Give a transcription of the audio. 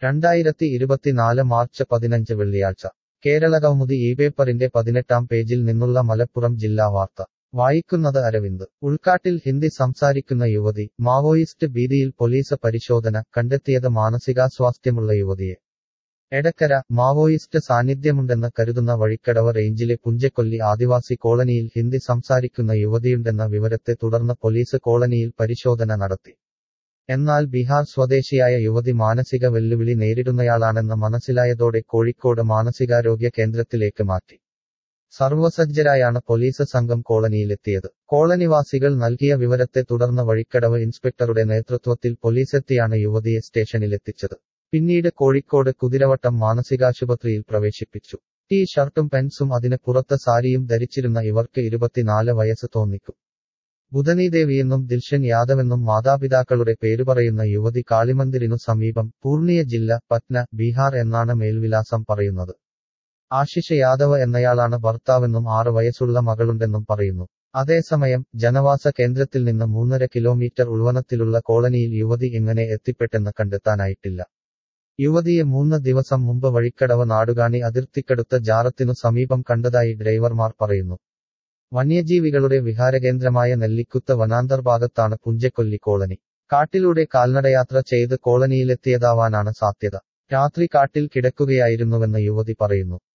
രണ്ടായിരത്തി ഇരുപത്തിനാല് മാർച്ച് പതിനഞ്ച് വെള്ളിയാഴ്ച കേരളകൗമുദി ഈ പേപ്പറിന്റെ പതിനെട്ടാം പേജിൽ നിന്നുള്ള മലപ്പുറം ജില്ലാ വാർത്ത വായിക്കുന്നത് അരവിന്ദ് ഉൾക്കാട്ടിൽ ഹിന്ദി സംസാരിക്കുന്ന യുവതി മാവോയിസ്റ്റ് ഭീതിയിൽ പോലീസ് പരിശോധന കണ്ടെത്തിയത് മാനസികാസ്വാസ്ഥ്യമുള്ള യുവതിയെ എടക്കര മാവോയിസ്റ്റ് സാന്നിധ്യമുണ്ടെന്ന് കരുതുന്ന വഴിക്കടവ് റേഞ്ചിലെ പുഞ്ചക്കൊല്ലി ആദിവാസി കോളനിയിൽ ഹിന്ദി സംസാരിക്കുന്ന യുവതിയുണ്ടെന്ന വിവരത്തെ തുടർന്ന് പോലീസ് കോളനിയിൽ പരിശോധന നടത്തി എന്നാൽ ബീഹാർ സ്വദേശിയായ യുവതി മാനസിക വെല്ലുവിളി നേരിടുന്നയാളാണെന്ന് മനസ്സിലായതോടെ കോഴിക്കോട് മാനസികാരോഗ്യ കേന്ദ്രത്തിലേക്ക് മാറ്റി സർവസജ്ജരായാണ് പോലീസ് സംഘം കോളനിയിലെത്തിയത് കോളനിവാസികൾ നൽകിയ വിവരത്തെ തുടർന്ന് വഴിക്കടവ് ഇൻസ്പെക്ടറുടെ നേതൃത്വത്തിൽ പോലീസെത്തിയാണ് യുവതിയെ സ്റ്റേഷനിലെത്തിച്ചത് പിന്നീട് കോഴിക്കോട് കുതിരവട്ടം മാനസികാശുപത്രിയിൽ പ്രവേശിപ്പിച്ചു ടീ ഷർട്ടും പെൻസും അതിന് പുറത്ത് സാരിയും ധരിച്ചിരുന്ന ഇവർക്ക് ഇരുപത്തിനാല് വയസ്സ് തോന്നിക്കും ബുധനീദേവിയെന്നും ദിൽഷൻ യാദവെന്നും മാതാപിതാക്കളുടെ പേരു പറയുന്ന യുവതി കാളിമന്ദിരിനു സമീപം പൂർണിയ ജില്ല പറ്റ്ന ബീഹാർ എന്നാണ് മേൽവിലാസം പറയുന്നത് ആശിഷ് യാദവ് എന്നയാളാണ് ഭർത്താവെന്നും ആറ് വയസ്സുള്ള മകളുണ്ടെന്നും പറയുന്നു അതേസമയം ജനവാസ കേന്ദ്രത്തിൽ നിന്ന് മൂന്നര കിലോമീറ്റർ ഉൾവനത്തിലുള്ള കോളനിയിൽ യുവതി എങ്ങനെ എത്തിപ്പെട്ടെന്ന് കണ്ടെത്താനായിട്ടില്ല യുവതിയെ മൂന്ന് ദിവസം മുമ്പ് വഴിക്കടവ് നാടുകാണി അതിർത്തിക്കടുത്ത ജാറത്തിനു സമീപം കണ്ടതായി ഡ്രൈവർമാർ പറയുന്നു വന്യജീവികളുടെ വിഹാരകേന്ദ്രമായ നെല്ലിക്കുത്ത് വനാന്തർ ഭാഗത്താണ് പുഞ്ചക്കൊല്ലി കോളനി കാട്ടിലൂടെ കാൽനടയാത്ര ചെയ്ത് കോളനിയിലെത്തിയതാവാനാണ് സാധ്യത രാത്രി കാട്ടിൽ കിടക്കുകയായിരുന്നുവെന്ന് യുവതി പറയുന്നു